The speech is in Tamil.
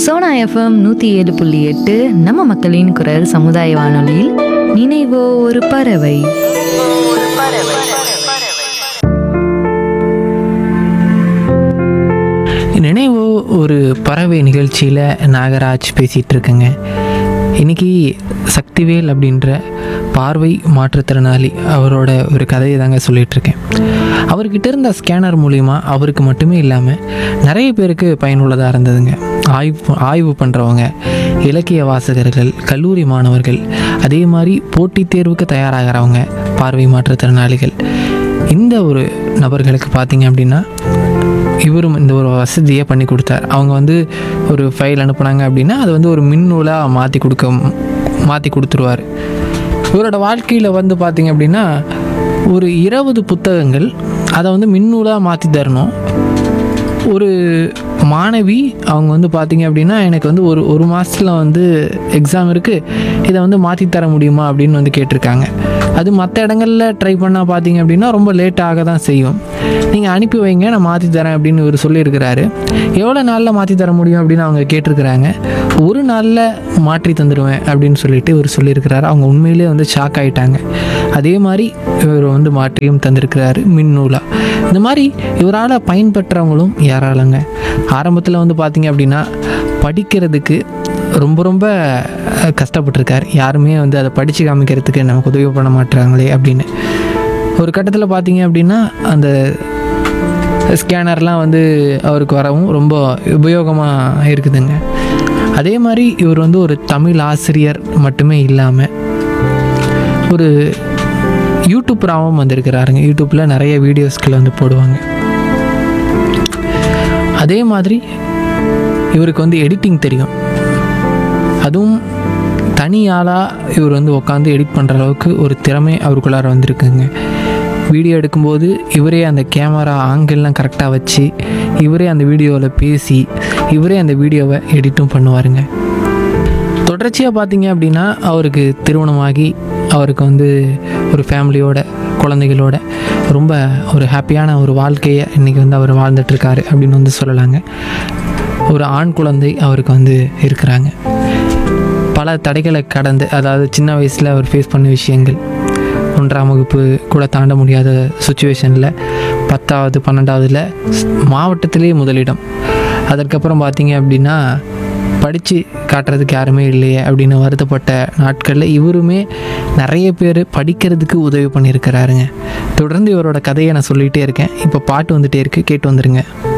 சோனா எஃப்எம் நூற்றி ஏழு புள்ளி எட்டு நம்ம மக்களின் குரல் சமுதாய வானொலியில் நினைவோ ஒரு பறவை நினைவோ ஒரு பறவை நிகழ்ச்சியில் நாகராஜ் பேசிகிட்டு இருக்கேங்க இன்னைக்கு சக்திவேல் அப்படின்ற பார்வை மாற்றுத்திறனாளி அவரோட ஒரு கதையை தாங்க சொல்லிட்டு இருக்கேன் அவர்கிட்ட இருந்த ஸ்கேனர் மூலிமா அவருக்கு மட்டுமே இல்லாமல் நிறைய பேருக்கு பயனுள்ளதாக இருந்ததுங்க ஆய்வு ஆய்வு பண்ணுறவங்க இலக்கிய வாசகர்கள் கல்லூரி மாணவர்கள் அதே மாதிரி போட்டித் தேர்வுக்கு தயாராகிறவங்க பார்வை மாற்றுத்திறனாளிகள் இந்த ஒரு நபர்களுக்கு பார்த்தீங்க அப்படின்னா இவரும் இந்த ஒரு வசதியை பண்ணி கொடுத்தார் அவங்க வந்து ஒரு ஃபைல் அனுப்புனாங்க அப்படின்னா அது வந்து ஒரு மின்னூலாக மாற்றி கொடுக்க மாற்றி கொடுத்துருவார் இவரோட வாழ்க்கையில் வந்து பார்த்திங்க அப்படின்னா ஒரு இருபது புத்தகங்கள் அதை வந்து மின்னூலாக மாற்றி தரணும் ஒரு மாணவி அவங்க வந்து பார்த்தீங்க அப்படின்னா எனக்கு வந்து ஒரு ஒரு மாதத்தில் வந்து எக்ஸாம் இருக்குது இதை வந்து மாற்றி தர முடியுமா அப்படின்னு வந்து கேட்டிருக்காங்க அது மற்ற இடங்களில் ட்ரை பண்ணால் பார்த்தீங்க அப்படின்னா ரொம்ப லேட் ஆக தான் செய்யும் நீங்கள் அனுப்பி வைங்க நான் மாற்றி தரேன் அப்படின்னு இவர் சொல்லியிருக்கிறாரு எவ்வளோ நாளில் மாற்றி தர முடியும் அப்படின்னு அவங்க கேட்டிருக்கிறாங்க ஒரு நாளில் மாற்றி தந்துடுவேன் அப்படின்னு சொல்லிட்டு இவர் சொல்லியிருக்கிறாரு அவங்க உண்மையிலே வந்து ஷாக் ஆயிட்டாங்க அதே மாதிரி இவர் வந்து மாற்றியும் தந்திருக்கிறாரு மின்னூலா இந்த மாதிரி இவரால் பயன்பெற்றவங்களும் ஏராளங்க ஆரம்பத்தில் வந்து பார்த்தீங்க அப்படின்னா படிக்கிறதுக்கு ரொம்ப ரொம்ப அஹ், கஷ்டப்பட்டிருக்கார் யாருமே வந்து அதை படித்து காமிக்கிறதுக்கு நமக்கு உதவி பண்ண மாட்டுறாங்களே அப்படின்னு ஒரு கட்டத்தில் பார்த்தீங்க அப்படின்னா அந்த ஸ்கேனர்லாம் வந்து அவருக்கு வரவும் ரொம்ப உபயோகமாக இருக்குதுங்க அதே மாதிரி இவர் வந்து ஒரு தமிழ் ஆசிரியர் மட்டுமே இல்லாமல் ஒரு யூடியூப்பராகவும் வந்திருக்கிறாருங்க யூடியூப்பில் நிறைய வீடியோஸ்கள் வந்து போடுவாங்க அதே மாதிரி இவருக்கு வந்து எடிட்டிங் தெரியும் அதுவும் தனி ஆளாக இவர் வந்து உட்காந்து எடிட் பண்ணுற அளவுக்கு ஒரு திறமை அவருக்குள்ளார வந்திருக்குங்க வீடியோ எடுக்கும்போது இவரே அந்த கேமரா ஆங்கிள்லாம் கரெக்டாக வச்சு இவரே அந்த வீடியோவில் பேசி இவரே அந்த வீடியோவை எடிட்டும் பண்ணுவாருங்க தொடர்ச்சியாக பார்த்தீங்க அப்படின்னா அவருக்கு திருமணமாகி அவருக்கு வந்து ஒரு ஃபேமிலியோட குழந்தைகளோட ரொம்ப ஒரு ஹாப்பியான ஒரு வாழ்க்கையை இன்றைக்கி வந்து அவர் வாழ்ந்துட்டுருக்காரு அப்படின்னு வந்து சொல்லலாங்க ஒரு ஆண் குழந்தை அவருக்கு வந்து இருக்கிறாங்க பல தடைகளை கடந்து அதாவது சின்ன வயசில் அவர் ஃபேஸ் பண்ண விஷயங்கள் ஒன்றாம் வகுப்பு கூட தாண்ட முடியாத சுச்சுவேஷனில் பத்தாவது பன்னெண்டாவதுல மாவட்டத்திலே முதலிடம் அதற்கப்புறம் பார்த்தீங்க அப்படின்னா படித்து காட்டுறதுக்கு யாருமே இல்லையே அப்படின்னு வருத்தப்பட்ட நாட்களில் இவருமே நிறைய பேர் படிக்கிறதுக்கு உதவி பண்ணியிருக்கிறாருங்க தொடர்ந்து இவரோட கதையை நான் சொல்லிகிட்டே இருக்கேன் இப்போ பாட்டு வந்துட்டே இருக்கு கேட்டு வந்துருங்க